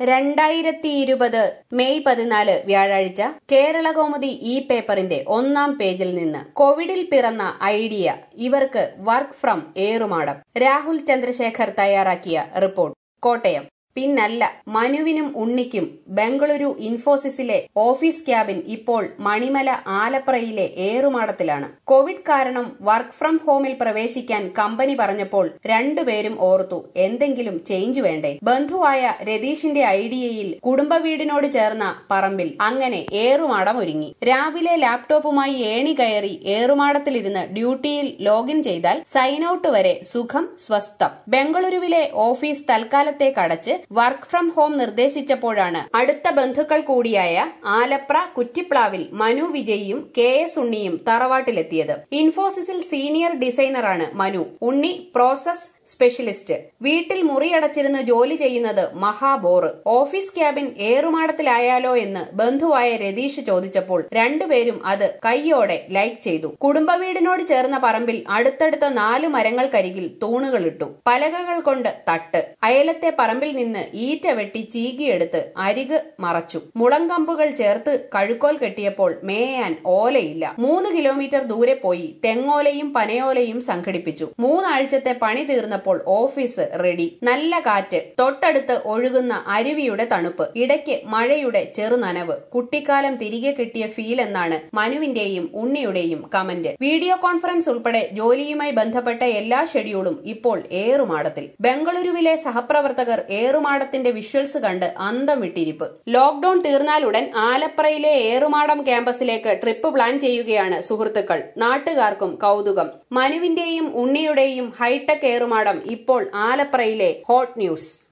രണ്ടായിരത്തി ഇരുപത് മെയ് പതിനാല് വ്യാഴാഴ്ച കേരളകൗമുദി ഈ പേപ്പറിന്റെ ഒന്നാം പേജിൽ നിന്ന് കോവിഡിൽ പിറന്ന ഐഡിയ ഇവർക്ക് വർക്ക് ഫ്രം ഏറുമാടം രാഹുൽ ചന്ദ്രശേഖർ തയ്യാറാക്കിയ റിപ്പോർട്ട് കോട്ടയം പിന്നല്ല മനുവിനും ഉണ്ണിക്കും ബംഗളൂരു ഇൻഫോസിസിലെ ഓഫീസ് ക്യാബിൻ ഇപ്പോൾ മണിമല ആലപ്രയിലെ ഏറുമാടത്തിലാണ് കോവിഡ് കാരണം വർക്ക് ഫ്രം ഹോമിൽ പ്രവേശിക്കാൻ കമ്പനി പറഞ്ഞപ്പോൾ രണ്ടുപേരും ഓർത്തു എന്തെങ്കിലും ചേഞ്ച് വേണ്ടേ ബന്ധുവായ രതീഷിന്റെ ഐഡിയയിൽ കുടുംബ വീടിനോട് ചേർന്ന പറമ്പിൽ അങ്ങനെ ഏറുമാടം ഒരുങ്ങി രാവിലെ ലാപ്ടോപ്പുമായി ഏണി കയറി ഏറുമാടത്തിലിരുന്ന് ഡ്യൂട്ടിയിൽ ലോഗിൻ ചെയ്താൽ സൈൻ ഔട്ട് വരെ സുഖം സ്വസ്ഥം ബംഗളൂരുവിലെ ഓഫീസ് തൽക്കാലത്തേക്ക് അടച്ച് വർക്ക് ഫ്രം ഹോം നിർദ്ദേശിച്ചപ്പോഴാണ് അടുത്ത ബന്ധുക്കൾ കൂടിയായ ആലപ്ര കുറ്റിപ്ലാവിൽ മനു വിജയിയും കെ എസ് ഉണ്ണിയും തറവാട്ടിലെത്തിയത് ഇൻഫോസിസിൽ സീനിയർ ഡിസൈനറാണ് മനു ഉണ്ണി പ്രോസസ് സ്പെഷ്യലിസ്റ്റ് വീട്ടിൽ മുറിയടച്ചിരുന്ന് ജോലി ചെയ്യുന്നത് മഹാബോറ് ഓഫീസ് ക്യാബിൻ ഏറുമാടത്തിലായാലോ എന്ന് ബന്ധുവായ രതീഷ് ചോദിച്ചപ്പോൾ രണ്ടുപേരും അത് കൈയോടെ ലൈക്ക് ചെയ്തു കുടുംബ വീടിനോട് ചേർന്ന പറമ്പിൽ അടുത്തടുത്ത നാല് മരങ്ങൾക്കരികിൽ തൂണുകളിട്ടു പലകകൾ കൊണ്ട് തട്ട് അയലത്തെ പറമ്പിൽ നിന്ന് ഈറ്റ വെട്ടി ചീകിയെടുത്ത് അരിക് മറച്ചു മുളങ്കമ്പുകൾ ചേർത്ത് കഴുക്കോൽ കെട്ടിയപ്പോൾ മേയാൻ ഓലയില്ല മൂന്ന് കിലോമീറ്റർ ദൂരെ പോയി തെങ്ങോലയും പനയോലയും സംഘടിപ്പിച്ചു മൂന്നാഴ്ചത്തെ പണി തീർന്നപ്പോൾ ഓഫീസ് റെഡി നല്ല കാറ്റ് തൊട്ടടുത്ത് ഒഴുകുന്ന അരുവിയുടെ തണുപ്പ് ഇടയ്ക്ക് മഴയുടെ ചെറുനനവ് കുട്ടിക്കാലം തിരികെ കിട്ടിയ ഫീൽ എന്നാണ് മനുവിന്റെയും ഉണ്ണിയുടെയും കമന്റ് വീഡിയോ കോൺഫറൻസ് ഉൾപ്പെടെ ജോലിയുമായി ബന്ധപ്പെട്ട എല്ലാ ഷെഡ്യൂളും ഇപ്പോൾ ഏറുമാടത്തിൽ ബംഗളൂരുവിലെ സഹപ്രവർത്തകർ ഏറുമാടത്തിന്റെ വിഷ്വൽസ് കണ്ട് അന്തം വിട്ടിരിപ്പ് ലോക്ഡൌൺ തീർന്നാലുടൻ ആലപ്രയിലെ ഏറുമാടം ക്യാമ്പസിലേക്ക് ട്രിപ്പ് പ്ലാൻ ചെയ്യുകയാണ് സുഹൃത്തുക്കൾ നാട്ടുകാർക്കും കൗതുകം മനുവിന്റെയും ഉണ്ണിയുടെയും ഹൈടെക് ഏറുമാടം ഇപ്പോൾ ആലപ്രയിലെ ഹോട്ട് ന്യൂസ്